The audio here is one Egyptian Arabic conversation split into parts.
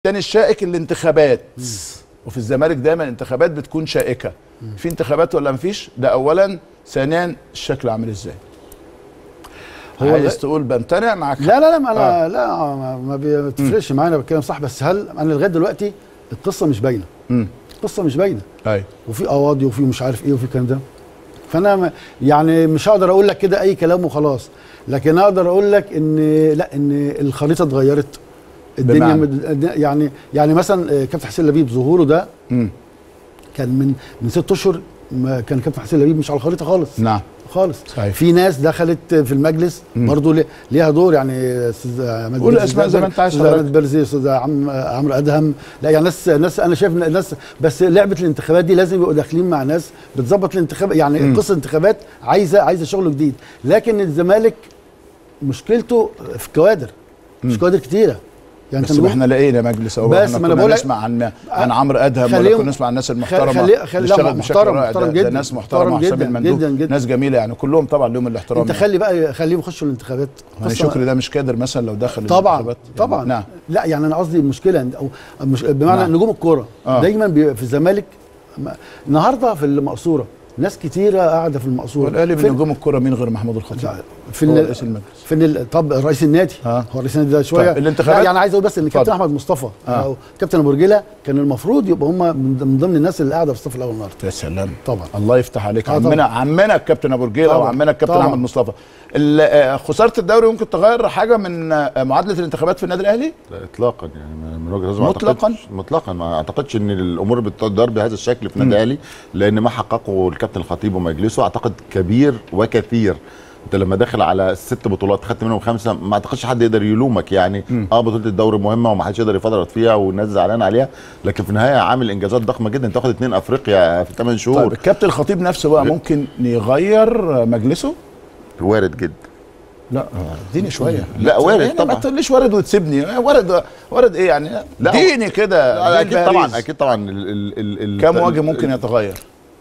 الثاني الشائك الانتخابات وفي الزمالك دايما الانتخابات بتكون شائكه في انتخابات ولا مفيش ده اولا ثانيا الشكل عامل ازاي هو عايز الغ- تقول بمتنع معاك لا لا لا ما انا آه. لا ما- ما بتفرقش معايا انا بتكلم صح بس هل انا لغايه دلوقتي القصه مش باينه امم القصه مش باينه ايوه وفي قواضي وفي مش عارف ايه وفي الكلام ده فانا ما- يعني مش هقدر اقول لك كده اي كلام وخلاص لكن اقدر اقول لك ان لا ان الخريطه اتغيرت الدنيا بمعنى؟ مد- يعني يعني مثلا آه، كابتن حسين لبيب ظهوره ده امم كان من من ست اشهر ما كان كابتن حسين لبيب مش على الخريطه خالص نعم خالص صحيح. في ناس دخلت في المجلس مم. برضه لي- ليها دور يعني استاذ عماد قول برزي- أسماء زي ما أنت عايز استاذ حضرتك. عماد برزي استاذ عم عمرو ادهم لا يعني ناس ناس انا شايف إن ناس بس لعبه الانتخابات دي لازم يبقوا داخلين مع ناس بتظبط الانتخاب يعني مم. قصه الانتخابات عايزه عايزه شغل جديد لكن الزمالك مشكلته في الكوادر مش كوادر كتيره يعني بس كان ما بيقول- احنا لقينا مجلس اهو بس احنا ما أنا كنا بقول لك- نسمع عن عن عمرو ادهم ولا خليهم- كنا نسمع عن الناس خلي- المحترمه خلي- خلي- لا، بتشتغل بشكل محترم- رائع. ده- محترم ده جدا. ناس محترمه محترم وحسام جدا- المندوب جدا- جدا. ناس جميله يعني كلهم طبعا لهم الاحترام انت يعني. خلي بقى خليهم يخشوا الانتخابات يعني قصة- شكري ده مش كادر مثلا لو دخل طبعا الانتخابات يعني طبعا نعم لا يعني انا قصدي المشكله إن- او مش بمعنى نعم. نجوم الكوره آه. دايما بيبقى في الزمالك ما- النهارده في المقصوره ناس كتيره قاعده في المقصوره والاهلي في- من نجوم الكره مين غير محمود الخطيب في هو ال- رئيس المجلس في ال- طب رئيس النادي آه. هو رئيس النادي ده شويه طيب، الانتخابات؟ لا يعني عايز اقول بس ان كابتن اتفضل. احمد مصطفى آه. او كابتن ابو رجيله كان المفروض يبقى هم من من ضمن الناس اللي قاعده في الصف الاول النهارده يا سلام طبعا الله يفتح عليك آه عمنا طبعا. عمنا الكابتن ابو رجيله طبعا. وعمنا الكابتن طبعا. احمد مصطفى ال- آه، خساره الدوري ممكن تغير حاجه من آه، معادله الانتخابات في النادي الاهلي لا اطلاقا يعني من وجهه نظري ما مطلقاً؟ أعتقدش- مطلقا ما اعتقدش ان الامور بتدار بهذا الشكل في النادي الاهلي لان ما حققه الكابتن الخطيب ومجلسه اعتقد كبير وكثير انت لما داخل على ست بطولات خدت منهم خمسه ما اعتقدش حد يقدر يلومك يعني اه بطوله الدوري مهمه وما حدش يقدر يفرط فيها والناس زعلانه عليها لكن في النهايه عامل انجازات ضخمه جدا انت واخد اثنين افريقيا في 8 شهور طيب الكابتن الخطيب نفسه بقى ممكن يغير آه، مجلسه وارد جدا لا اديني شويه لا، وارد يعني ما طبعا. تقوليش وارد وتسيبني آه، وارد وارد ايه يعني لا، اديني كده لا، اديني اكيد طبعا باريس. اكيد طبعا ال ال ال كم وجه ممكن يتغير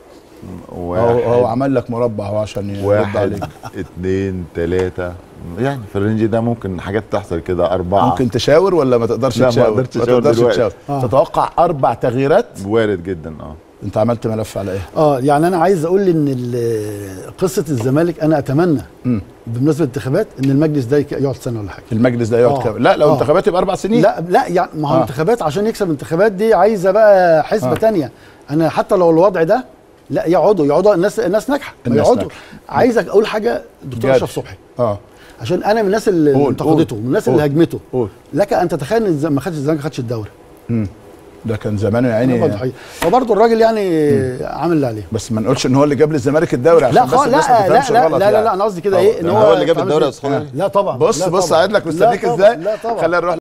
هو هو واحد عمل لك مربع اهو عشان يرد واحد عليك اثنين ثلاثة يعني في الرينج ده ممكن حاجات تحصل كده أربعة ممكن تشاور ولا ما تقدرش لا، ما تشاور أقدرش أشاور تقدرش دلوقتي. تشاور آه. تتوقع اربع تغييرات وارد جدا اه انت عملت ملف على ايه اه يعني انا عايز اقول ان ال- قصه الزمالك انا اتمنى مم. بمناسبه الانتخابات ان المجلس ده يك- يقعد سنه ولا حاجه المجلس ده يقعد آه. كام لا لو آه. انتخابات يبقى اربع سنين لا لا يعني ما هو آه. انتخابات عشان يكسب انتخابات دي عايزه بقى حسبه آه. آه. تانية انا حتى لو الوضع ده لا يقعدوا يقعدوا الناس الناس ناجحه ما الناس يقعدوا ناجحة. عايزك اقول حاجه دكتور جاد. اشرف صبحي اه عشان انا من الناس اللي قول، انتقدته قول، من الناس قول. اللي هاجمته قول لك ان تتخيل ان الز- ما خدش الزمالك ما خدش الدوري مم. ده كان زمان يا يعني عيني وبرضه الراجل يعني عامل اللي عليه بس ما نقولش ان هو اللي جاب للزمالك الدوري عشان لا بس خالص الناس لا ما لا تفهمش لا غلط لا, لا, يعني. لا انا قصدي كده طبعا. ايه ان يعني هو هو اللي جاب اتعامل الدوري يا إزاي. أستاذ خالد؟ لا طبعا بص لا بص طبعا. قاعد لك لا مستنيك طبعا. ازاي لا طبعا خلينا نروح